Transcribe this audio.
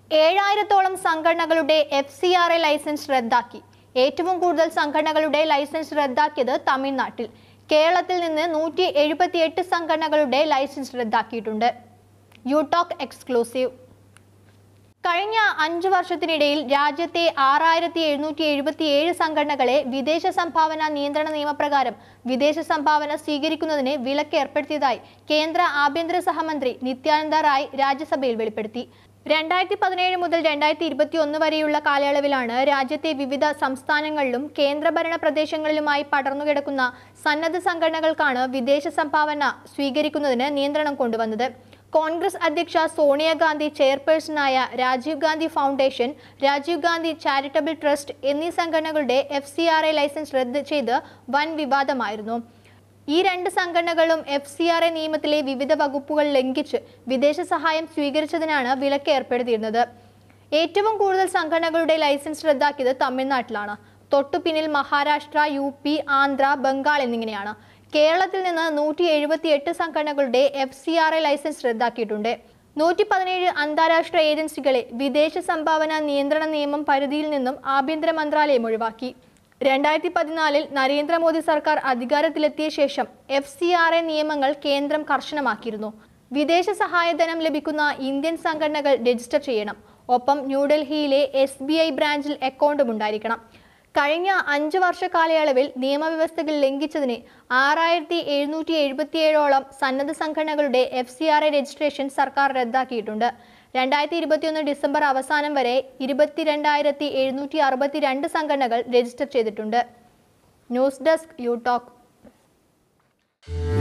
ഏഴായിരത്തോളം സംഘടനകളുടെ F C R A licence റദ്ദാക്കി ഏറ്റവും കൂടുതൽ സംഘടനകളുടെ ലൈസൻസ് റദ്ദാക്കിയത് തമിഴ്നാട്ടിൽ കേരളത്തിൽ നിന്ന് നൂറ്റി എഴുപത്തിയെട്ട് സംഘടനകളുടെ ലൈസൻസ് റദ്ദാക്കിയിട്ടുണ്ട് യൂടോക്ക് എക്സ്ക്ലൂസീവ് കഴിഞ്ഞ അഞ്ചു വർഷത്തിനിടയിൽ രാജ്യത്തെ ആറായിരത്തി എഴുന്നൂറ്റി എഴുപത്തി ഏഴ് സംഘടനകളെ വിദേശ സംഭാവന നിയന്ത്രണ നിയമപ്രകാരം വിദേശ സംഭാവന സ്വീകരിക്കുന്നതിന് വിലക്ക് ഏർപ്പെടുത്തിയതായി കേന്ദ്ര ആഭ്യന്തര സഹമന്ത്രി നിത്യാനന്ദ റായ് രാജ്യസഭയിൽ വെളിപ്പെടുത്തി രണ്ടായിരത്തി പതിനേഴ് മുതൽ രണ്ടായിരത്തി ഇരുപത്തി ഒന്ന് വരെയുള്ള കാലയളവിലാണ് രാജ്യത്തെ വിവിധ സംസ്ഥാനങ്ങളിലും കേന്ദ്രഭരണ പ്രദേശങ്ങളിലുമായി പടർന്നുകിടക്കുന്ന സന്നദ്ധ സംഘടനകൾക്കാണ് വിദേശ സംഭാവന സ്വീകരിക്കുന്നതിന് നിയന്ത്രണം കൊണ്ടുവന്നത് കോൺഗ്രസ് അധ്യക്ഷ സോണിയാഗാന്ധി ചെയർപേഴ്സണായ Rajiv Gandhi foundation Rajiv Gandhi charitable trust എന്നീ സംഘടനകളുടെ F C R A licence റദ്ദ് ചെയ്ത് വൻ വിവാദമായിരുന്നു ഈ രണ്ട് സംഘടനകളും എഫ് സി ആർ എ നിയമത്തിലെ വിവിധ വകുപ്പുകൾ ലംഘിച്ച് വിദേശ സഹായം സ്വീകരിച്ചതിനാണ് വിലക്ക് ഏർപ്പെടുത്തിയിരുന്നത് ഏറ്റവും കൂടുതൽ സംഘടനകളുടെ ലൈസൻസ് റദ്ദാക്കിയത് തമിഴ്നാട്ടിലാണ് തൊട്ടുപിന്നിൽ മഹാരാഷ്ട്ര യു പി ആന്ധ്ര ബംഗാൾ എന്നിങ്ങനെയാണ് കേരളത്തിൽ നിന്ന് നൂറ്റി എഴുപത്തിയെട്ട് സംഘടനകളുടെ F C R A licence റദ്ദാക്കിയിട്ടുണ്ട് നൂറ്റി പതിനേഴ് അന്താരാഷ്ട്ര ഏജൻസികളെ വിദേശ സംഭാവന നിയന്ത്രണ നിയമം പരിധിയിൽ നിന്നും ആഭ്യന്തര മന്ത്രാലയം ഒഴിവാക്കി രണ്ടായിരത്തി പതിനാലിൽ നരേന്ദ്രമോദി സർക്കാർ അധികാരത്തിലെത്തിയ ശേഷം എഫ് സി ആർ എ നിയമങ്ങൾ കേന്ദ്രം കർശനമാക്കിയിരുന്നു വിദേശ സഹായധനം ലഭിക്കുന്ന ഇന്ത്യൻ സംഘടനകൾ രജിസ്റ്റർ ചെയ്യണം ഒപ്പം ന്യൂഡൽഹിയിലെ എസ് ബി ഐ ബ്രാഞ്ചിൽ അക്കൗണ്ടും ഉണ്ടായിരിക്കണം കഴിഞ്ഞ അഞ്ച് വർഷ കാലയളവിൽ നിയമവ്യവസ്ഥകൾ ലംഘിച്ചതിന് ആറായിരത്തി എഴുന്നൂറ്റി എഴുപത്തിയേഴോളം സന്നദ്ധ സംഘടനകളുടെ F C R A registration സർക്കാർ റദ്ദാക്കിയിട്ടുണ്ട് രണ്ടായിരത്തി ഇരുപത്തിയൊന്ന് ഡിസംബർ അവസാനം വരെ ഇരുപത്തിരണ്ടായിരത്തി എഴുന്നൂറ്റി അറുപത്തിരണ്ട് സംഘടനകൾ രജിസ്റ്റർ ചെയ്തിട്ടുണ്ട് ന്യൂസ് ഡെസ്ക് യു ടോക്ക്